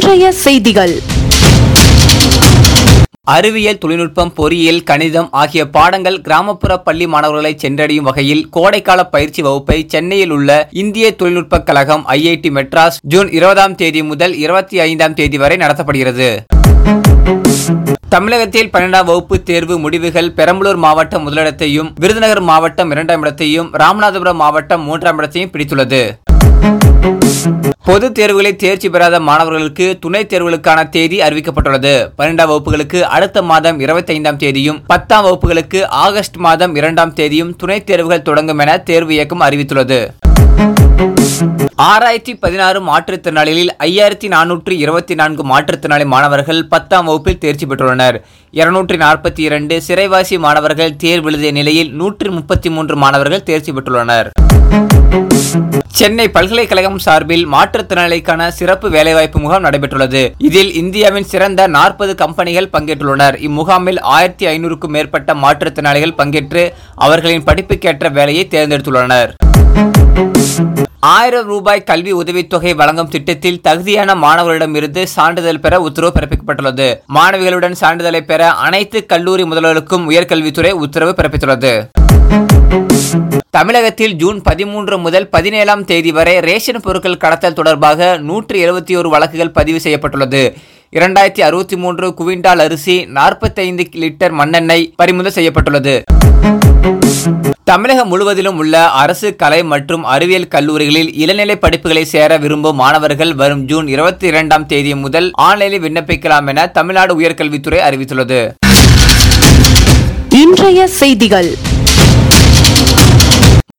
இன்றைய செய்திகள் அறிவியல் தொழில்நுட்பம் பொறியியல் கணிதம் ஆகிய பாடங்கள் கிராமப்புற பள்ளி மாணவர்களை சென்றடையும் வகையில் கோடைக்கால பயிற்சி வகுப்பை சென்னையில் உள்ள இந்திய தொழில்நுட்பக் கழகம் ஐஐடி மெட்ராஸ் ஜூன் இருபதாம் தேதி முதல் இருபத்தி ஐந்தாம் தேதி வரை நடத்தப்படுகிறது தமிழகத்தில் பன்னெண்டாம் வகுப்பு தேர்வு முடிவுகள் பெரம்பலூர் மாவட்டம் முதலிடத்தையும் விருதுநகர் மாவட்டம் இரண்டாம் இடத்தையும் ராமநாதபுரம் மாவட்டம் மூன்றாம் இடத்தையும் பிடித்துள்ளது பொது தேர்வுகளில் தேர்ச்சி பெறாத மாணவர்களுக்கு துணைத் தேர்வுகளுக்கான தேதி அறிவிக்கப்பட்டுள்ளது பன்னெண்டாம் வகுப்புகளுக்கு அடுத்த மாதம் இருபத்தி ஐந்தாம் தேதியும் பத்தாம் வகுப்புகளுக்கு ஆகஸ்ட் மாதம் இரண்டாம் தேதியும் துணைத் தேர்வுகள் தொடங்கும் என தேர்வு இயக்கம் அறிவித்துள்ளது ஆறாயிரத்தி பதினாறு மாற்றுத்திறனாளிகளில் ஐயாயிரத்தி நானூற்றி இருபத்தி நான்கு மாற்றுத்திறனாளி மாணவர்கள் பத்தாம் வகுப்பில் தேர்ச்சி பெற்றுள்ளனர் இருநூற்றி நாற்பத்தி இரண்டு சிறைவாசி மாணவர்கள் தேர்வு எழுதிய நிலையில் நூற்றி முப்பத்தி மூன்று மாணவர்கள் தேர்ச்சி பெற்றுள்ளனர் சென்னை பல்கலைக்கழகம் சார்பில் மாற்றுத்திறனாளிக்கான சிறப்பு வேலைவாய்ப்பு முகாம் நடைபெற்றுள்ளது இதில் இந்தியாவின் சிறந்த நாற்பது கம்பெனிகள் பங்கேற்றுள்ளனர் இம்முகாமில் ஆயிரத்தி ஐநூறுக்கும் மேற்பட்ட மாற்றுத்திறனாளிகள் பங்கேற்று அவர்களின் படிப்புக்கேற்ற வேலையை தேர்ந்தெடுத்துள்ளனர் ஆயிரம் ரூபாய் கல்வி உதவித்தொகை வழங்கும் திட்டத்தில் தகுதியான மாணவர்களிடமிருந்து சான்றிதழ் பெற உத்தரவு பிறப்பிக்கப்பட்டுள்ளது மாணவிகளுடன் சான்றிதழை பெற அனைத்து கல்லூரி முதல்வருக்கும் உயர்கல்வித்துறை உத்தரவு பிறப்பித்துள்ளது தமிழகத்தில் ஜூன் பதிமூன்று முதல் பதினேழாம் தேதி வரை ரேஷன் பொருட்கள் கடத்தல் தொடர்பாக நூற்றி எழுபத்தி ஒரு வழக்குகள் பதிவு செய்யப்பட்டுள்ளது இரண்டாயிரத்தி அறுபத்தி மூன்று குவிண்டால் அரிசி நாற்பத்தைந்து லிட்டர் மண்ணெண்ணெய் பறிமுதல் செய்யப்பட்டுள்ளது தமிழகம் முழுவதிலும் உள்ள அரசு கலை மற்றும் அறிவியல் கல்லூரிகளில் இளநிலை படிப்புகளை சேர விரும்பும் மாணவர்கள் வரும் ஜூன் இருபத்தி இரண்டாம் தேதி முதல் ஆன்லைனில் விண்ணப்பிக்கலாம் என தமிழ்நாடு உயர்கல்வித்துறை அறிவித்துள்ளது இன்றைய செய்திகள்